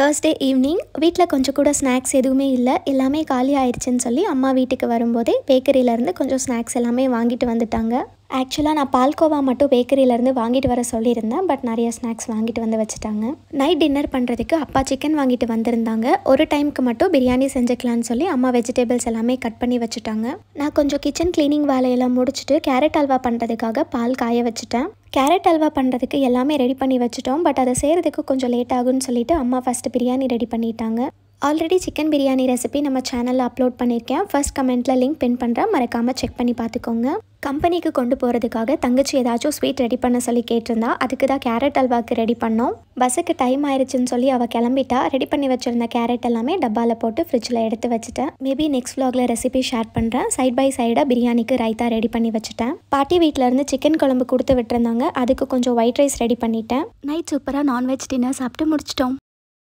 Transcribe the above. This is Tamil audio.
தேர்ஸ்டே ஈவினிங் வீட்டில் கொஞ்சம் கூட ஸ்நாக்ஸ் எதுவுமே இல்லை எல்லாமே காலி ஆயிடுச்சுன்னு சொல்லி அம்மா வீட்டுக்கு வரும்போதே பேக்கரியிலேருந்து கொஞ்சம் ஸ்நாக்ஸ் எல்லாமே வாங்கிட்டு வந்துட்டாங்க ஆக்சுவலாக நான் பால்கோவா மட்டும் பேக்கரியிலேருந்து வாங்கிட்டு வர சொல்லியிருந்தேன் பட் நிறைய ஸ்நாக்ஸ் வாங்கிட்டு வந்து வச்சுட்டாங்க நைட் டின்னர் பண்ணுறதுக்கு அப்பா சிக்கன் வாங்கிட்டு வந்திருந்தாங்க ஒரு டைமுக்கு மட்டும் பிரியாணி செஞ்சுக்கலான்னு சொல்லி அம்மா வெஜிடபிள்ஸ் எல்லாமே கட் பண்ணி வச்சுட்டாங்க நான் கொஞ்சம் கிச்சன் க்ளீனிங் வேலையெல்லாம் முடிச்சுட்டு கேரட் அல்வா பண்ணுறதுக்காக பால் காய வச்சுட்டேன் கேரட் அல்வா பண்ணுறதுக்கு எல்லாமே ரெடி பண்ணி வச்சுட்டோம் பட் அதை செய்கிறதுக்கு கொஞ்சம் லேட் ஆகும்னு சொல்லிட்டு அம்மா ஃபஸ்ட்டு பிரியாணி ரெடி பண்ணிட்டாங்க ஆல்ரெடி சிக்கன் பிரியாணி ரெசிபி நம்ம சேனலில் அப்லோட் பண்ணியிருக்கேன் ஃபர்ஸ்ட் கமெண்ட்டில் லிங்க் பின் பண்ணுறேன் மறக்காமல் செக் பண்ணி பார்த்துக்கோங்க கம்பெனிக்கு கொண்டு போகிறதுக்காக தங்கச்சி ஏதாச்சும் ஸ்வீட் ரெடி பண்ண சொல்லி கேட்டிருந்தா அதுக்கு தான் கேரட் அல்வாக்கு ரெடி பண்ணோம் பஸ்ஸுக்கு டைம் ஆயிடுச்சுன்னு சொல்லி அவள் கிளம்பிட்டா ரெடி பண்ணி வச்சுருந்த கேரட் எல்லாமே டப்பாவில் போட்டு ஃப்ரிட்ஜில் எடுத்து வச்சுட்டேன் மேபி நெக்ஸ்ட் vlogல ரெசிபி ஷேர் பண்ணுறேன் சைட் பை சைடாக பிரியாணிக்கு ரைத்தா ரெடி பண்ணி வச்சுட்டேன் பாட்டி வீட்டில் இருந்து சிக்கன் குழம்பு கொடுத்து விட்டுருந்தாங்க அதுக்கு கொஞ்சம் ஒயிட் ரைஸ் ரெடி பண்ணிட்டேன் நைட் சூப்பராக நான்வெஜ் டின்னர் சாப்பிட்டு முடிச்சிட்டோம்